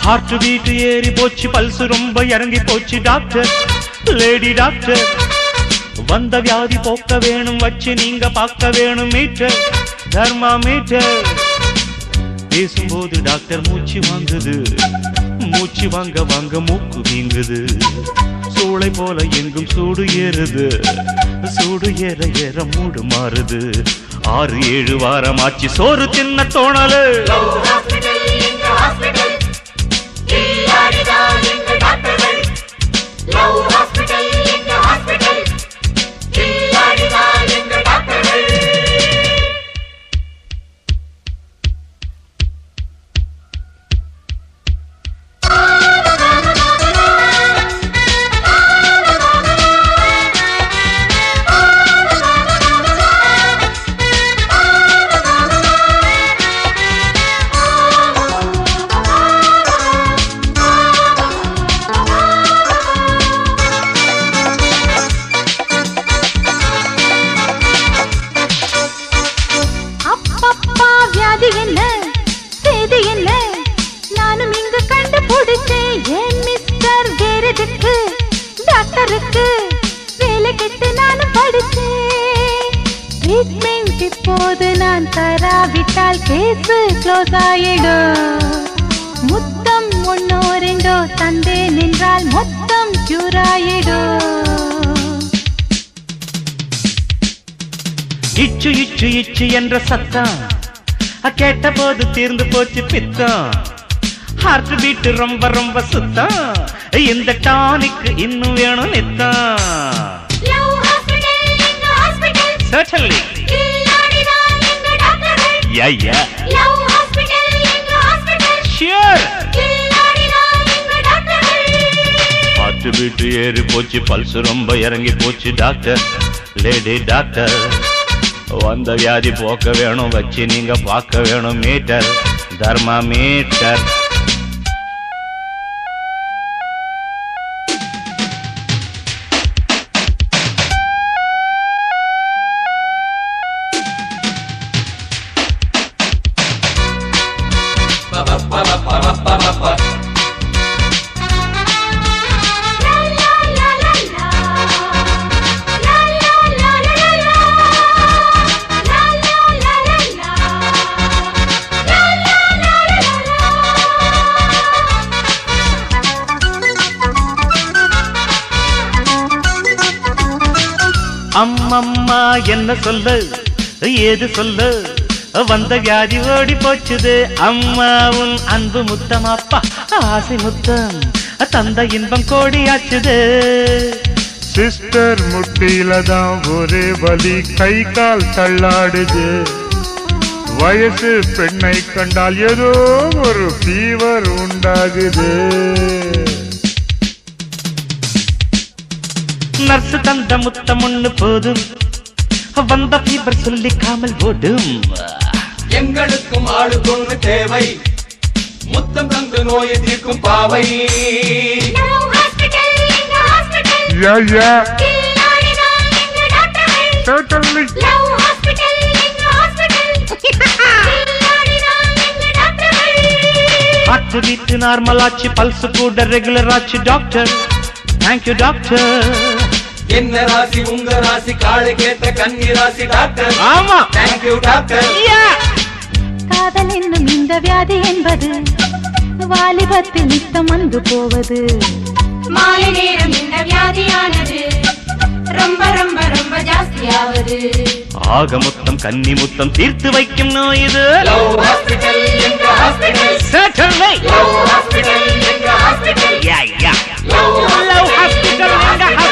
Heart beat ஏறி போச்சு pulse ரொம்ப இறங்கி போச்சு டாக்டர் லேடி டாக்டர் வந்த வியாதி போக்க வேணும் வச்சு நீங்க பார்க்க வேணும் மீட்டர் தர்மா மீட்டர் பேசும்போது டாக்டர் மூச்சு வாங்குது மூச்சு வாங்க வாங்க மூக்கு வீங்குது சூளை போல எங்கும் சூடு ஏறுது சூடு ஏற ஏற மூடு மாறுது ஆறு ஏழு வாரம் ஆச்சு சோறு தின்ன தோணலு லவ் ஹாஸ்பிடல் எங்க ஹாஸ்பிடல் கில்லாடிதான் எங்க டாக்டர்கள் லவ் ஹாஸ்பிடல் எங்க ஹாஸ்பிடல் கில்லாடிதான் எங்க டாக்டர்கள் அப்பப்பா வியாதி என்ன செய்தி என்ன நானும் இங்கு கண்டுபிடிச்சேன் ஏன் மிஸ்டர் வேறதுக்கு டாக்டருக்கு வேலை கெட்டு நானும் படிச்சேன் ட்ரீட்மெண்ட் இப்போது நான் தராவிட்டால் கேஸ் க்ளோஸ் ஆயிடும் முத்தம் ஒன்னோ ரெண்டோ தந்தேன் என்றால் மொத்தம் கியூர் ஆயிடும் இச்சு இச்சு இச்சு என்ற சத்தம் கேட்ட போது தீர்ந்து போச்சு பித்தம் ஹார்ட் பீட் ரொம்ப ரொம்ப சுத்தம் இந்த டானிக்கு இன்னும் வேணும் நித்தம் லவ் ஹாஸ்பிடல் எங்க ஹாஸ்பிடல் Certainly. கில்லாடிதான் எங்க டாக்டர்கள் Yeah, yeah. லவ் ஹாஸ்பிடல் எங்க ஹாஸ்பிடல் Sure. கில்லாடிதான் எங்க டாக்டர்கள் ஹார்ட் பீட் ஏறி போச்சு பல்ஸ் ரொம்ப இறங்கி போச்சு டாக்டர் லேடி டாக்டர் வந்த வியாதி போக்க வேணும் வச்சு நீங்க பார்க்க வேணும் மீட்டர் தர்மா மீட்டர் அம்மம்மா என்ன சொல்லு ஏது சொல்லு வந்த வியாதி ஓடி போச்சுது அம்மாவும் அன்பு முத்தம் அப்பா ஆசை முத்தம் தந்த இன்பம் கோடியாச்சுது சிஸ்டர் முட்டியில தான் ஒரே வலி கை கால் தள்ளாடுது வயசு பெண்ணை கண்டால் ஏதோ ஒரு ஃபீவர் உண்டாகுது நர்ஸ் தந்த முத்தம் ஒண்ணு போதும் வந்த ஃபீவர் சொல்லிக்காமல் ஓடும் எங்களுக்கும் ஆளுக்கொன்று தேவை முத்தம் தந்து நோயை தீர்க்கும் பாவை yeah yeah certainly heartbeat normal ஆச்சு பல்ஸ் கூட ரெகுலர் ஆச்சு டாக்டர் தேங்க்யூ டாக்டர் என்ன ராசி உங்க ராசி காளை கேட்ட கன்னி ராசி டாக்டர் ஆமா தேங்க்யூ டாக்டர் காதல் என்னும் இந்த வியாதி என்பது வாலிபத்தில் நித்தம் வந்து போவது மாலை நேரம் இந்த வியாதியானது ரொம்ப ரொம்ப ரொம்ப ஜாஸ்தியாவது ஆக மொத்தம் கன்னி முத்தம் தீர்த்து வைக்கும் நோய் இது லவ் ஹாஸ்பிடல் எங்க ஹாஸ்பிடல் Certainly. லவ் ஹாஸ்பிடல் எங்க hospital Yeah, yeah. Love Love hospital in the